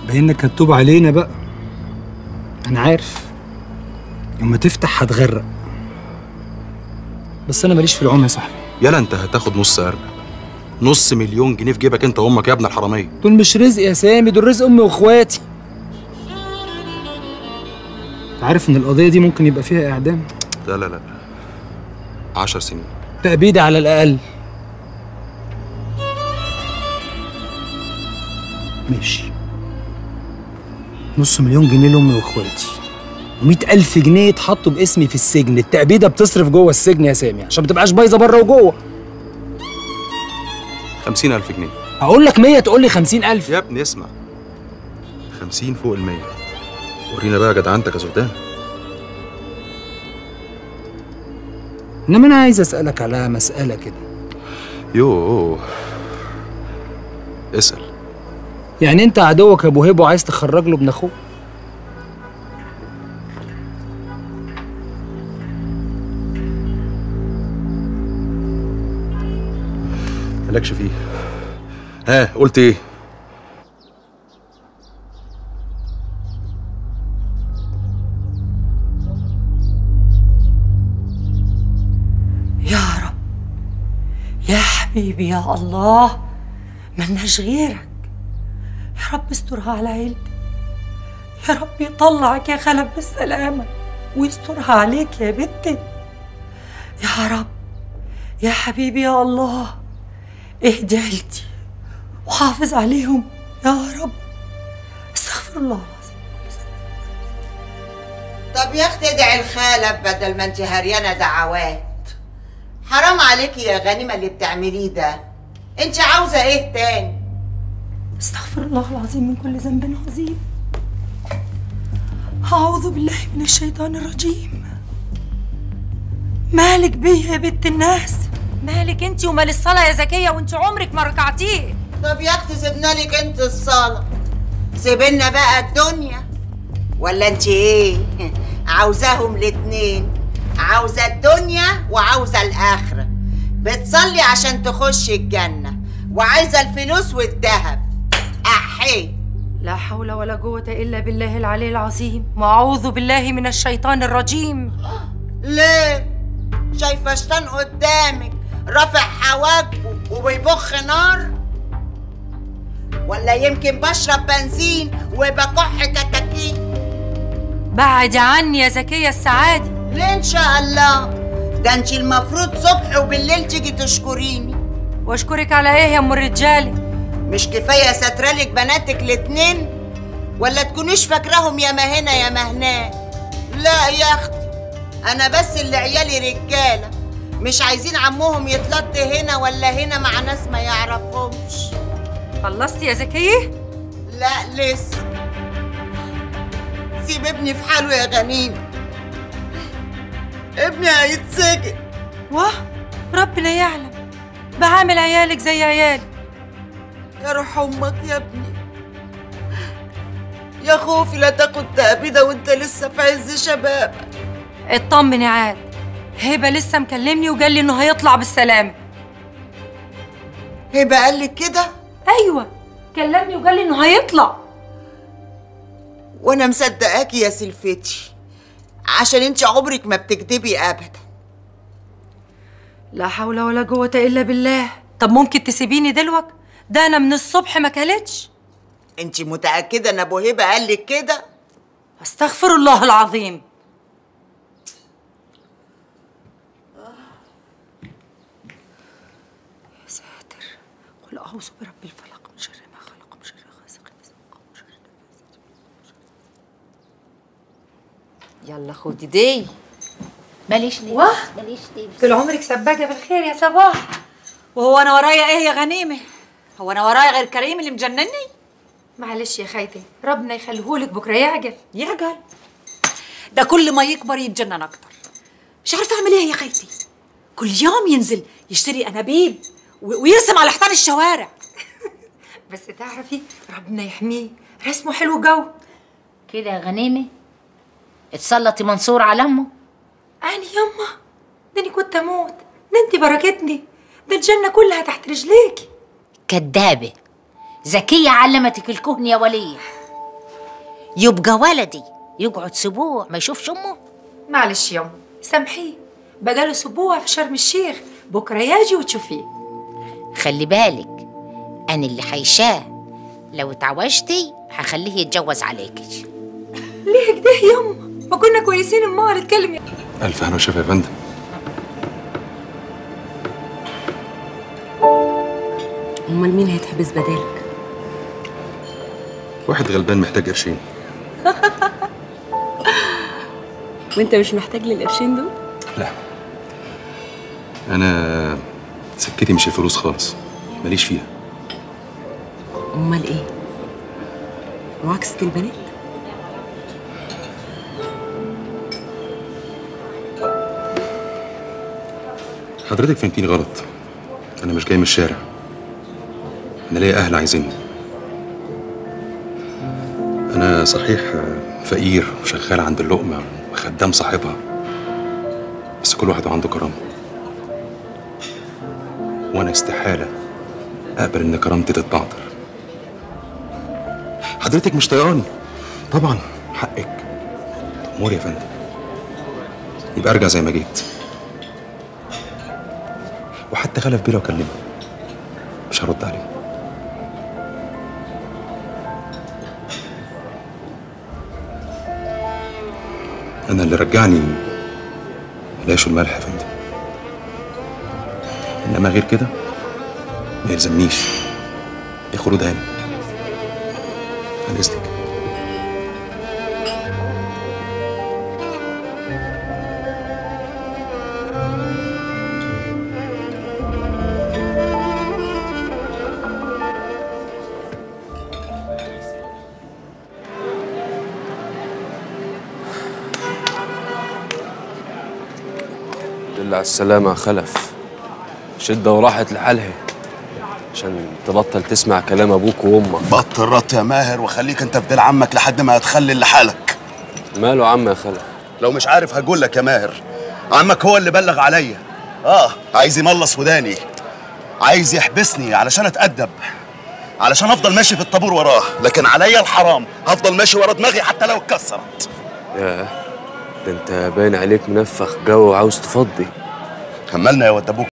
باينك هتتوب علينا بقى انا عارف يوم ما تفتح هتغرق بس انا ماليش في العوم يا صاحبي يلا انت هتاخد نص قرب نص مليون جنيه في جيبك انت وامك يا ابن الحراميه دول مش رزق يا سامي دول رزق امي واخواتي انت عارف ان القضيه دي ممكن يبقى فيها اعدام لا لا لا عشر سنين تأبيدي على الاقل ماشي نص مليون جنيه لامي واخواتي ومئة ألف جنيه يتحطوا باسمي في السجن التأبيدة بتصرف جوه السجن يا سامي عشان ما تبقاش بايظة بره وجوه خمسين ألف جنيه هقول لك 100 تقول لي 50000 يا ابني اسمع خمسين فوق المية ورينا بقى جدعنتك يا زهدان انما انا عايز اسالك على مساله كده يوه اسأل يعني انت عدوك ابو هيب وعايز تخرج له ابن اخوه مالكش فيه ها قلت ايه يا رب يا حبيبي يا الله ملناش غيرك يا رب استرها على عيلتك يا رب يطلعك يا خلف بالسلامة ويسترها عليك يا بنتي يا رب يا حبيبي يا الله اهدي عيلتي وحافظ عليهم يا رب استغفر الله العظيم طب يا اختي ادعي الخالف بدل ما انت هريانه دعوات حرام عليكي يا غنيمه اللي بتعمليه ده انت عاوزه ايه تاني استغفر الله العظيم من كل ذنب عظيم أعوذ بالله من الشيطان الرجيم مالك بيا يا بنت الناس مالك انت ومال الصلاة يا زكية وانت عمرك ما ركعتيه طب يا اختي سيبنا لك انت الصلاه سيبنا بقى الدنيا ولا انت ايه عاوزاهم الاتنين عاوزه الدنيا وعاوزه الاخره بتصلي عشان تخش الجنه وعايزه الفلوس والذهب احي لا حول ولا قوة إلا بالله العلي العظيم وأعوذ بالله من الشيطان الرجيم ليه شايفه شيطان قدامك رافع حواجبه وبيبخ نار ولا يمكن بشرب بنزين وبكح كتاكيت بعد عني يا زكية السعادة ليه ان شاء الله ده انت المفروض صبح وبالليل تيجي تشكريني واشكرك على ايه يا ام الرجالة مش كفايه سترالك بناتك الاتنين ولا تكونيش فاكراهم يا ما هنا يا ما هناك لا يا اختي انا بس اللي عيالي رجاله مش عايزين عمهم يتلط هنا ولا هنا مع ناس ما يعرفهمش خلصتي يا زكية؟ لا لسه سيب ابني في حاله يا غنيمه ابني هيتسجن واه ربنا يعلم بعامل عيالك زي عيالي يا روح امك يا ابني يا خوفي لا تاخد تأبيدة وانت لسه في عز شبابك اطمن يا عاد هبة لسه مكلمني وقال لي انه هيطلع بالسلامة هيبقى قال لك كده ايوه كلمني وقال لي انه هيطلع وانا مصدقاكي يا سلفتي عشان انت عمرك ما بتكدبي ابدا لا حول ولا قوة الا بالله طب ممكن تسيبيني دلوقتي ده انا من الصبح ما كلتش انت متأكدة ان ابو هبة قال لك كده استغفر الله العظيم يا ساتر قل اعوذ برب الفلق من شر ما خلق من شر غاسق إذا وقب من شر يلا خدي دي ماليش ليه واه ماليش ليه طول عمرك سباقة بالخير يا صباح وهو انا ورايا ايه يا غنيمه هو انا ورايا غير كريم اللي مجنني معلش يا خيتي ربنا يخليهولك بكره يعجل يعقل ده كل ما يكبر يتجنن اكتر مش عارفه اعمل ايه يا خيتي كل يوم ينزل يشتري انابيب و- ويرسم على حيطان الشوارع بس تعرفي ربنا يحميه رسمه حلو جو كده يا غنيمه اتسلطي منصور على امه أنا يما ده أنا كنت أموت ده أنت بركتني ده الجنة كلها تحت رجليكي كدابه ذكيه علمتك الكهن يا وليه يبقى ولدي يقعد اسبوع ما يشوفش امه معلش يوم سامحيه بقاله اسبوع في شرم الشيخ بكره يجي وتشوفيه خلي بالك انا اللي حيشاه لو اتعوجتي هخليه يتجوز عليكي ليه كده يما ما كنا كويسين امال اتكلم يا الف هنا وشفا يا فندم امال مين هيتحبس بدالك واحد غلبان محتاج قرشين وانت مش محتاج للقرشين دول لا انا سكتي مش الفلوس خالص ماليش فيها امال ايه معاكسة البنات حضرتك فهمتيني غلط انا مش جاي من الشارع انا ليا اهل عايزيني انا صحيح فقير وشغال عند اللقمه وخدام صاحبها بس كل واحد عنده كرامه وانا استحاله اقبل ان كرامتي تتبعتر حضرتك مش طيقاني طبعا حقك امور يا فندم يبقى ارجع زي ما جيت وحتى خلف بيه لو كلمه مش هرد عليه انا اللي رجعني العيش والملح يا فندم انما غير كده ما يلزمنيش يا خلود هاني عن اذنك لله على السلامة يا خلف شدة وراحت لحالها عشان تبطل تسمع كلام أبوك وأمك بطل رط يا ماهر وخليك انت في ديل عمك لحد ما هتخلي لحالك ماله عم يا خلف لو مش عارف هقول لك يا ماهر عمك هو اللي بلغ عليا اه عايز يملص وداني عايز يحبسني علشان اتأدب علشان افضل ماشي في الطابور وراه لكن عليا الحرام هفضل ماشي ورا دماغي حتى لو اتكسرت ياه ده انت باين عليك منفخ جو وعاوز تفضي كملنا يا ود ابوك